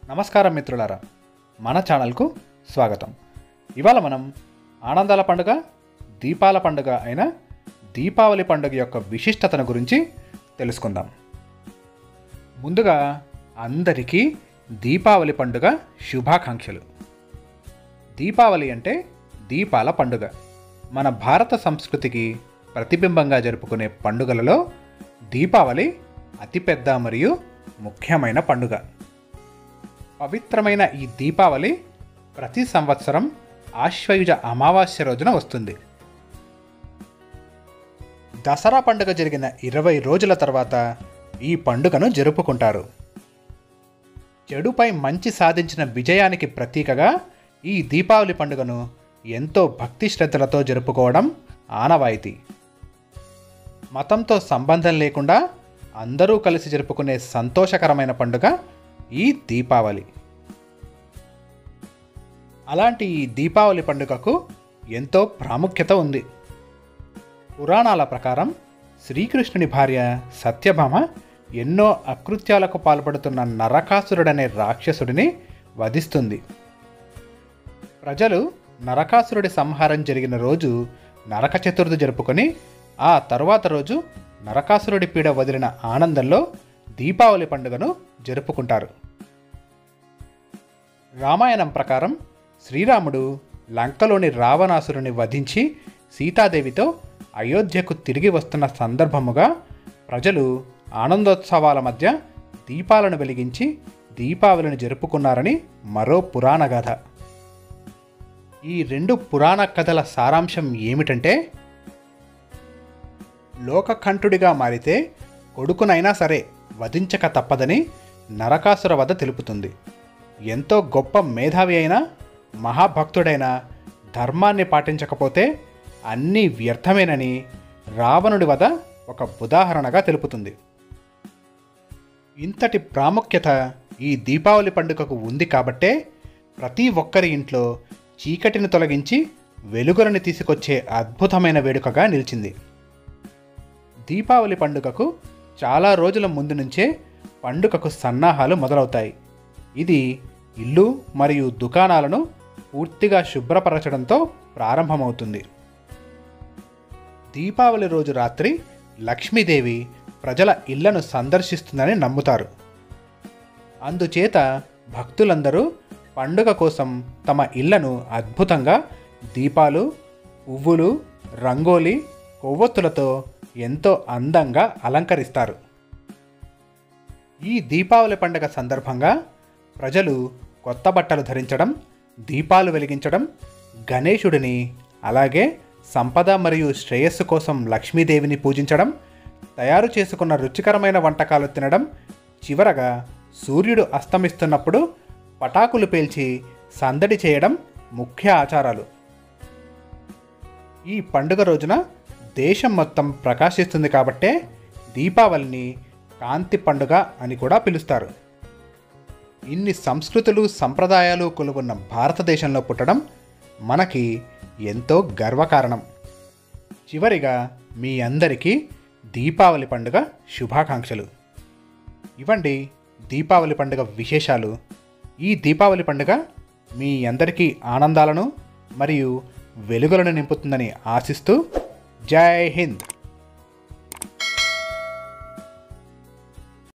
నమస్కారం మిత్రులారా మన ఛానల్కు స్వాగతం ఇవాళ మనం ఆనందాల పండుగ దీపాల పండుగ అయిన దీపావళి పండుగ యొక్క విశిష్టతను గురించి తెలుసుకుందాం ముందుగా అందరికీ దీపావళి పండుగ శుభాకాంక్షలు దీపావళి అంటే దీపాల పండుగ మన భారత సంస్కృతికి ప్రతిబింబంగా జరుపుకునే పండుగలలో దీపావళి అతిపెద్ద మరియు ముఖ్యమైన పండుగ పవిత్రమైన ఈ దీపావళి ప్రతి సంవత్సరం ఆశ్వయుజ అమావాస్య రోజున వస్తుంది దసరా పండుగ జరిగిన ఇరవై రోజుల తర్వాత ఈ పండుగను జరుపుకుంటారు చెడుపై మంచి సాధించిన విజయానికి ప్రతీకగా ఈ దీపావళి పండుగను ఎంతో భక్తి శ్రద్ధలతో జరుపుకోవడం ఆనవాయితీ మతంతో సంబంధం లేకుండా అందరూ కలిసి జరుపుకునే సంతోషకరమైన పండుగ ఈ దీపావళి అలాంటి ఈ దీపావళి పండుగకు ఎంతో ప్రాముఖ్యత ఉంది పురాణాల ప్రకారం శ్రీకృష్ణుని భార్య సత్యభామ ఎన్నో అకృత్యాలకు పాల్పడుతున్న నరకాసురుడనే రాక్షసుడిని వధిస్తుంది ప్రజలు నరకాసురుడి సంహారం జరిగిన రోజు నరక చతుర్థి జరుపుకొని ఆ తరువాత రోజు నరకాసురుడి పీడ వదిలిన ఆనందంలో దీపావళి పండుగను జరుపుకుంటారు రామాయణం ప్రకారం శ్రీరాముడు లంకలోని రావణాసురుని వధించి సీతాదేవితో అయోధ్యకు తిరిగి వస్తున్న సందర్భముగా ప్రజలు ఆనందోత్సవాల మధ్య దీపాలను వెలిగించి దీపావళిని జరుపుకున్నారని మరో పురాణ గాథ ఈ రెండు పురాణ కథల సారాంశం ఏమిటంటే లోకకంఠుడిగా మారితే కొడుకునైనా సరే వధించక తప్పదని నరకాసుర వధ తెలుపుతుంది ఎంతో గొప్ప మేధావి అయినా మహాభక్తుడైన ధర్మాన్ని పాటించకపోతే అన్నీ వ్యర్థమేనని రావణుడి వధ ఒక ఉదాహరణగా తెలుపుతుంది ఇంతటి ప్రాముఖ్యత ఈ దీపావళి పండుగకు ఉంది కాబట్టే ప్రతి ఒక్కరి ఇంట్లో చీకటిని తొలగించి వెలుగులను తీసుకొచ్చే అద్భుతమైన వేడుకగా నిలిచింది దీపావళి పండుగకు చాలా రోజుల ముందు నుంచే పండుగకు సన్నాహాలు మొదలవుతాయి ఇది ఇల్లు మరియు దుకాణాలను పూర్తిగా శుభ్రపరచడంతో ప్రారంభమవుతుంది దీపావళి రోజు రాత్రి లక్ష్మీదేవి ప్రజల ఇళ్లను సందర్శిస్తుందని నమ్ముతారు అందుచేత భక్తులందరూ పండుగ కోసం తమ ఇళ్లను అద్భుతంగా దీపాలు పువ్వులు రంగోలి కొవ్వొత్తులతో ఎంతో అందంగా అలంకరిస్తారు ఈ దీపావళి పండుగ సందర్భంగా ప్రజలు కొత్త బట్టలు ధరించడం దీపాలు వెలిగించడం గణేశుడిని అలాగే సంపద మరియు శ్రేయస్సు కోసం లక్ష్మీదేవిని పూజించడం తయారు చేసుకున్న రుచికరమైన వంటకాలు తినడం చివరగా సూర్యుడు అస్తమిస్తున్నప్పుడు పటాకులు పేల్చి సందడి చేయడం ముఖ్య ఆచారాలు ఈ పండుగ రోజున దేశం మొత్తం ప్రకాశిస్తుంది కాబట్టే దీపావళిని కాంతి పండుగ అని కూడా పిలుస్తారు ఇన్ని సంస్కృతులు సంప్రదాయాలు కొలువున్న భారతదేశంలో పుట్టడం మనకి ఎంతో గర్వకారణం చివరిగా మీ అందరికీ దీపావళి పండుగ శుభాకాంక్షలు ఇవ్వండి దీపావళి పండుగ విశేషాలు ఈ దీపావళి పండుగ మీ అందరికీ ఆనందాలను మరియు వెలుగులను నింపుతుందని ఆశిస్తూ జై హింద్